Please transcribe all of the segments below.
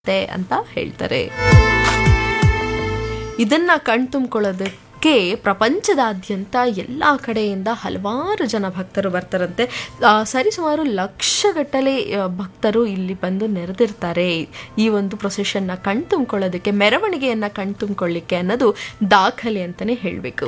ನಡೆಯುತ್ತೆ ಅಂತ ಹೇಳ್ತಾರೆ ಇದನ್ನ ಕಣ್ತುಂಬ್ಕೊಳ್ಳೋದಕ್ಕೆ ಪ್ರಪಂಚದಾದ್ಯಂತ ಎಲ್ಲ ಕಡೆಯಿಂದ ಹಲವಾರು ಜನ ಭಕ್ತರು ಬರ್ತಾರಂತೆ ಆ, ಸರಿಸುಮಾರು ಲಕ್ಷಗಟ್ಟಲೆ ಆ, ಭಕ್ತರು ಇಲ್ಲಿ ಬಂದು ನೆರೆದಿರ್ತಾರೆ ಈ ಒಂದು ಪ್ರೊಸೆಷನ್ನ ಕಣ್ತುಂಬ್ಕೊಳ್ಳೋದಕ್ಕೆ ಮೆರವಣಿಗೆಯನ್ನ ಕಣ್ತುಂಬ್ಕೊಳ್ಳಿಕ್ಕೆ ಅನ್ನೋದು ದಾಖಲೆ ಅಂತಾನೆ ಹೇಳಬೇಕು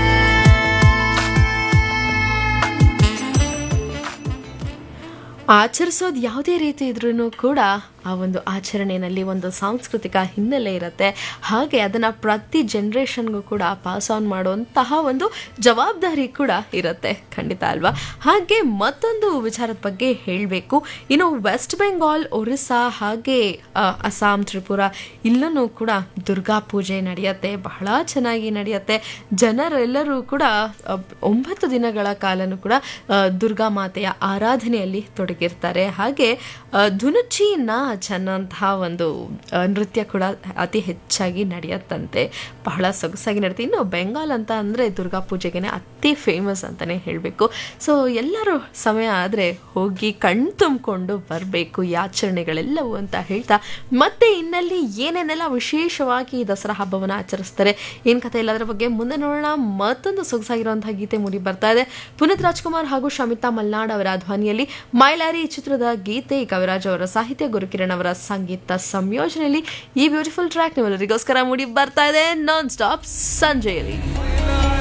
ಆಚರಿಸೋದು ಯಾವುದೇ ರೀತಿ ಇದ್ರೂ ಕೂಡ ಆ ಒಂದು ಆಚರಣೆಯಲ್ಲಿ ಒಂದು ಸಾಂಸ್ಕೃತಿಕ ಹಿನ್ನೆಲೆ ಇರುತ್ತೆ ಹಾಗೆ ಅದನ್ನು ಪ್ರತಿ ಜನ್ರೇಷನ್ಗೂ ಕೂಡ ಪಾಸ್ ಆನ್ ಮಾಡುವಂತಹ ಒಂದು ಜವಾಬ್ದಾರಿ ಕೂಡ ಇರುತ್ತೆ ಖಂಡಿತ ಅಲ್ವಾ ಹಾಗೆ ಮತ್ತೊಂದು ವಿಚಾರದ ಬಗ್ಗೆ ಹೇಳಬೇಕು ಇನ್ನು ವೆಸ್ಟ್ ಬೆಂಗಾಲ್ ಒರಿಸ್ಸಾ ಹಾಗೆ ಆ, ಅಸ್ಸಾಂ ತ್ರಿಪುರ ಇಲ್ಲೂ ಕೂಡ ದುರ್ಗಾ ಪೂಜೆ ನಡೆಯುತ್ತೆ ಬಹಳ ಚೆನ್ನಾಗಿ ನಡೆಯುತ್ತೆ ಜನರೆಲ್ಲರೂ ಕೂಡ ಆ, ಒಂಬತ್ತು ದಿನಗಳ ಕಾಲನೂ ಕೂಡ ಆ, ದುರ್ಗಾ ಮಾತೆಯ ಆರಾಧನೆಯಲ್ಲಿ ತೊಡಗಿರ್ತಾರೆ ಹಾಗೆ ಆ, ಧುನುಚಿ ನಾಚ್ ಅನ್ನೋಂತಹ ಒಂದು ಆ, ನೃತ್ಯ ಕೂಡ ಅತಿ ಹೆಚ್ಚಾಗಿ ನಡೆಯುತ್ತಂತೆ ಬಹಳ ಸೊಗಸಾಗಿ ನಡೆಯುತ್ತೆ ಇನ್ನು ಬೆಂಗಾಲ್ ಅಂತ ಅಂದರೆ ದುರ್ಗಾ ಪೂಜೆಗೆ ಅತಿ ಫೇಮಸ್ ಅಂತಲೇ ಹೇಳಬೇಕು ಸೊ ಎಲ್ಲರೂ ಸಮಯ ಆದರೆ ಹೋಗಿ ಕಣ್ ತುಂಬಿಕೊಂಡು ಬರಬೇಕು ಈ ಆಚರಣೆಗಳೆಲ್ಲವೂ ಅಂತ ಹೇಳ್ತಾ ಮತ್ತೆ ಇನ್ನಲ್ಲಿ ಏನೇನೆಲ್ಲ ವಿಶೇಷವಾಗಿ ಈ ದಸರಾ ಹಬ್ಬವನ್ನು ಆಚರಿಸ್ತಾರೆ ಏನು ಕಥೆ ಇಲ್ಲ ಅದರ ಬಗ್ಗೆ ಮುಂದೆ ನೋಡೋಣ ಮತ್ತೊಂದು ಸೊಗಸಾಗಿರುವಂತಹ ಗೀತೆ ಮೂಡಿ ಬರ್ತಾ ಇದೆ ಪುನೀತ್ ರಾಜ್ಕುಮಾರ್ ಹಾಗೂ ಶಮಿತಾ ಮಲ್ನಾಡ್ ಅವರ ಧ್ವನಿಯಲ್ಲಿ ಮೈಲಾರಿ ಚಿತ್ರದ ಗೀತೆ ಕವಿರಾಜ್ ಅವರ ಸಾಹಿತ್ಯ ಗುರುಕಿರಣ್ ಅವರ ಸಂಗೀತ ಸಂಯೋಜನೆಯಲ್ಲಿ ಈ ಬ್ಯೂಟಿಫುಲ್ ಟ್ರ್ಯಾಕ್ ನಿಮ್ಮೆಲ್ಲರಿಗೋಸ್ಕರ ಮೂಡಿ ಬರ್ತಾ ಇದೆ ನಾನ್ ಸ್ಟಾಪ್ ಸಂಜೆಯಲ್ಲಿ